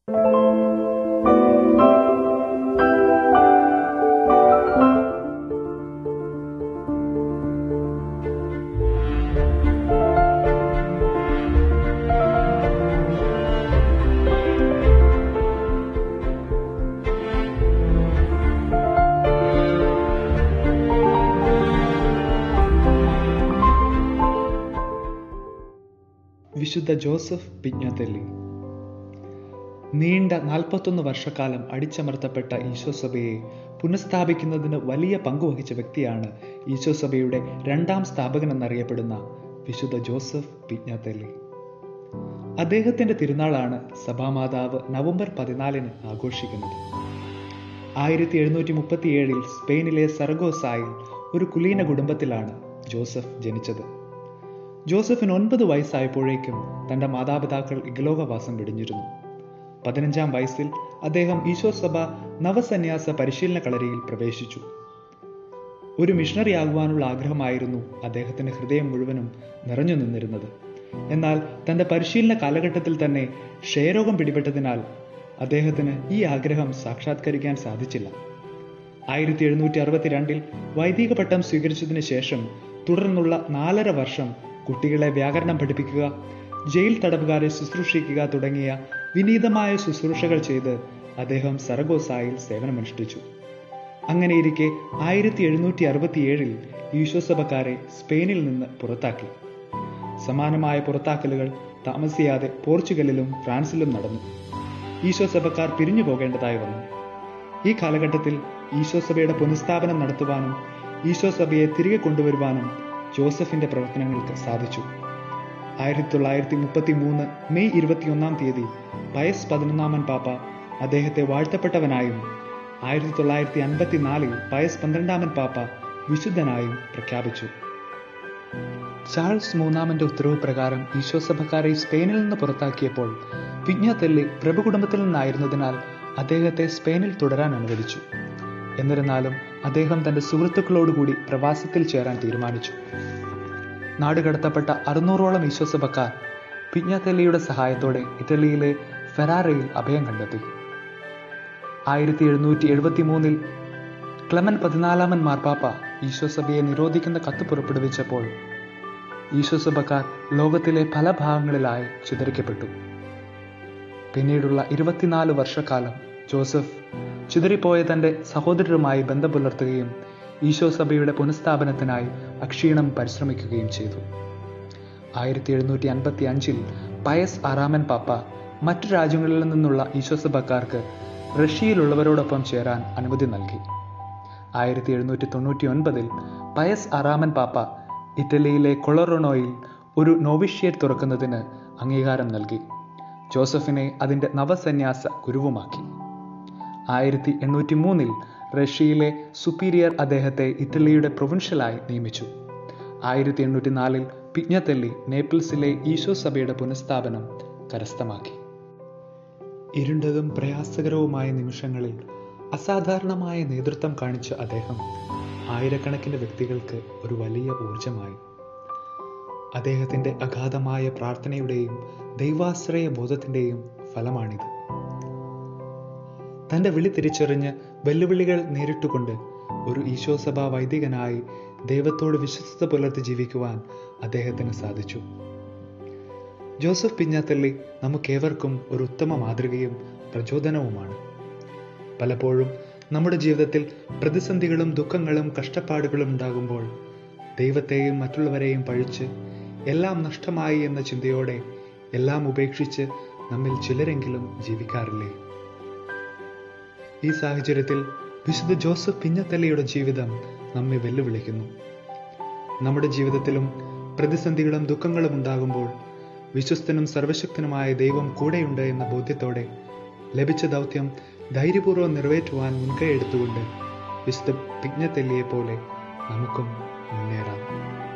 വിശുദ്ധ ജോസഫ് പിജ്ഞാത്തെല്ലി നീണ്ട നാൽപ്പത്തൊന്ന് വർഷക്കാലം അടിച്ചമർത്തപ്പെട്ട ഈശോസഭയെ പുനഃസ്ഥാപിക്കുന്നതിന് വലിയ പങ്കുവഹിച്ച വ്യക്തിയാണ് ഈശോസഭയുടെ രണ്ടാം സ്ഥാപകൻ എന്നറിയപ്പെടുന്ന വിശുദ്ധ ജോസഫ് പിജ്ഞാത്തെല്ലി അദ്ദേഹത്തിന്റെ തിരുനാളാണ് സഭാമാതാവ് നവംബർ പതിനാലിന് ആഘോഷിക്കുന്നത് ആയിരത്തി എഴുന്നൂറ്റി മുപ്പത്തിയേഴിൽ സ്പെയിനിലെ സറഗോസായിൽ ഒരു കുലീന കുടുംബത്തിലാണ് ജോസഫ് ജനിച്ചത് ജോസഫിന് ഒൻപത് വയസ്സായപ്പോഴേക്കും തന്റെ മാതാപിതാക്കൾ ഇഗലോകവാസം വെടിഞ്ഞിരുന്നു പതിനഞ്ചാം വയസ്സിൽ അദ്ദേഹം ഈശോ സഭ നവസന്യാസ പരിശീലന കളരിയിൽ പ്രവേശിച്ചു ഒരു മിഷണറി ആകുവാനുള്ള ആഗ്രഹമായിരുന്നു അദ്ദേഹത്തിന്റെ ഹൃദയം മുഴുവനും നിറഞ്ഞു നിന്നിരുന്നത് എന്നാൽ തന്റെ പരിശീലന കാലഘട്ടത്തിൽ തന്നെ ക്ഷയരോഗം പിടിപെട്ടതിനാൽ അദ്ദേഹത്തിന് ഈ ആഗ്രഹം സാക്ഷാത്കരിക്കാൻ സാധിച്ചില്ല ആയിരത്തി എഴുന്നൂറ്റി അറുപത്തിരണ്ടിൽ വൈദിക പട്ടം സ്വീകരിച്ചതിന് ശേഷം തുടർന്നുള്ള നാലര വർഷം കുട്ടികളെ വ്യാകരണം പഠിപ്പിക്കുക ജയിൽ തടവുകാരെ ശുശ്രൂഷിക്കുക തുടങ്ങിയ വിനീതമായ ശുശ്രൂഷകൾ ചെയ്ത് അദ്ദേഹം സറഗോസായിൽ സേവനമനുഷ്ഠിച്ചു അങ്ങനെയിരിക്കെ ആയിരത്തി എഴുന്നൂറ്റി അറുപത്തിയേഴിൽ ഈശോസഭക്കാരെ സ്പെയിനിൽ നിന്ന് പുറത്താക്കി സമാനമായ പുറത്താക്കലുകൾ താമസിയാതെ പോർച്ചുഗലിലും ഫ്രാൻസിലും നടന്നു ഈശോസഭക്കാർ പിരിഞ്ഞു പോകേണ്ടതായി വന്നു ഈ കാലഘട്ടത്തിൽ ഈശോസഭയുടെ പുനഃസ്ഥാപനം നടത്തുവാനും ഈശോസഭയെ തിരികെ കൊണ്ടുവരുവാനും ജോസഫിന്റെ പ്രവർത്തനങ്ങൾക്ക് സാധിച്ചു ആയിരത്തി തൊള്ളായിരത്തി മുപ്പത്തി മൂന്ന് മെയ് ഇരുപത്തിയൊന്നാം തീയതി പയസ് പതിനൊന്നാമൻ പാപ്പ അദ്ദേഹത്തെ വാഴ്ത്തപ്പെട്ടവനായും ആയിരത്തി തൊള്ളായിരത്തി അൻപത്തിനാലിൽ പയസ് പന്ത്രണ്ടാമൻ പാപ്പ വിശുദ്ധനായും പ്രഖ്യാപിച്ചു ചാൾസ് മൂന്നാമന്റെ ഉത്തരവ് പ്രകാരം ഈശോസഭക്കാരെ സ്പെയിനിൽ നിന്ന് പുറത്താക്കിയപ്പോൾ വിജ്ഞാത്തെല്ലി പ്രഭു കുടുംബത്തിൽ നിന്നായിരുന്നതിനാൽ അദ്ദേഹത്തെ സ്പെയിനിൽ തുടരാൻ അനുവദിച്ചു എന്നിരുന്നാലും അദ്ദേഹം തന്റെ സുഹൃത്തുക്കളോടുകൂടി പ്രവാസത്തിൽ ചേരാൻ തീരുമാനിച്ചു നാടുകടത്തപ്പെട്ട അറുന്നൂറോളം ഈശോസഭക്കാർ പിജ്ഞാത്തെല്ലിയുടെ സഹായത്തോടെ ഇറ്റലിയിലെ ഫെറാറയിൽ അഭയം കണ്ടെത്തി ആയിരത്തി എഴുന്നൂറ്റി എഴുപത്തി മൂന്നിൽ ക്ലമൻ പതിനാലാമൻ മാർപ്പാപ്പ ഈശോസഭയെ നിരോധിക്കുന്ന കത്ത് പുറപ്പെടുവിച്ചപ്പോൾ ഈശോസഭക്കാർ ലോകത്തിലെ പല ഭാഗങ്ങളിലായി ചിതറിക്കപ്പെട്ടു പിന്നീടുള്ള ഇരുപത്തിനാല് വർഷക്കാലം ജോസഫ് ചിതറിപ്പോയ തന്റെ സഹോദരരുമായി ബന്ധം പുലർത്തുകയും ഈശോ സഭയുടെ പുനഃസ്ഥാപനത്തിനായി അക്ഷീണം പരിശ്രമിക്കുകയും ചെയ്തു ആയിരത്തി എഴുന്നൂറ്റി അൻപത്തി അഞ്ചിൽ പയസ് ആറാമൻ പാപ്പ മറ്റു രാജ്യങ്ങളിൽ നിന്നുള്ള ഈശോ സഭക്കാർക്ക് റഷ്യയിലുള്ളവരോടൊപ്പം ചേരാൻ അനുമതി നൽകി ആയിരത്തി എഴുന്നൂറ്റി തൊണ്ണൂറ്റി ഒൻപതിൽ പയസ് ആറാമൻ പാപ്പ ഇറ്റലിയിലെ കൊളറോണോയിൽ ഒരു നോവിഷ്യേറ്റ് തുറക്കുന്നതിന് അംഗീകാരം നൽകി ജോസഫിനെ അതിന്റെ നവസന്യാസ ഗുരുവുമാക്കി ആയിരത്തി എണ്ണൂറ്റി മൂന്നിൽ റഷ്യയിലെ സുപ്പീരിയർ അദ്ദേഹത്തെ ഇറ്റലിയുടെ പ്രൊവിൻഷ്യലായി നിയമിച്ചു ആയിരത്തി എണ്ണൂറ്റി നാലിൽ പിജ്ഞത്തെല്ലി നേപ്പിൾസിലെ ഈശോ സഭയുടെ പുനഃസ്ഥാപനം കരസ്ഥമാക്കി ഇരുണ്ടതും പ്രയാസകരവുമായ നിമിഷങ്ങളിൽ അസാധാരണമായ നേതൃത്വം കാണിച്ച അദ്ദേഹം ആയിരക്കണക്കിന് വ്യക്തികൾക്ക് ഒരു വലിയ ഊർജമായി അദ്ദേഹത്തിന്റെ അഗാധമായ പ്രാർത്ഥനയുടെയും ദൈവാശ്രയ ബോധത്തിന്റെയും ഫലമാണിത് തന്റെ വിളി തിരിച്ചറിഞ്ഞ് വെല്ലുവിളികൾ നേരിട്ടുകൊണ്ട് ഒരു ഈശോസഭാ വൈദികനായി ദൈവത്തോട് വിശ്വസ്ത പുലർത്തി ജീവിക്കുവാൻ അദ്ദേഹത്തിന് സാധിച്ചു ജോസഫ് പിഞ്ഞാത്തല്ലി നമുക്കേവർക്കും ഒരു ഉത്തമ മാതൃകയും പ്രചോദനവുമാണ് പലപ്പോഴും നമ്മുടെ ജീവിതത്തിൽ പ്രതിസന്ധികളും ദുഃഖങ്ങളും കഷ്ടപ്പാടുകളും ഉണ്ടാകുമ്പോൾ ദൈവത്തെയും മറ്റുള്ളവരെയും പഴിച്ച് എല്ലാം നഷ്ടമായി എന്ന ചിന്തയോടെ എല്ലാം ഉപേക്ഷിച്ച് നമ്മിൽ ചിലരെങ്കിലും ജീവിക്കാറില്ലേ ഈ സാഹചര്യത്തിൽ വിശുദ്ധ ജോസഫ് പിഞ്ഞത്തല്ലയുടെ ജീവിതം നമ്മെ വെല്ലുവിളിക്കുന്നു നമ്മുടെ ജീവിതത്തിലും പ്രതിസന്ധികളും ദുഃഖങ്ങളും ഉണ്ടാകുമ്പോൾ വിശ്വസ്തനും സർവശക്തനുമായ ദൈവം കൂടെയുണ്ട് എന്ന ബോധ്യത്തോടെ ലഭിച്ച ദൗത്യം ധൈര്യപൂർവ്വം നിറവേറ്റുവാൻ മുൻകൈ എടുത്തുകൊണ്ട് വിശുദ്ധ പിജ്ഞത്തെല്ലിയെ പോലെ നമുക്കും മുന്നേറാം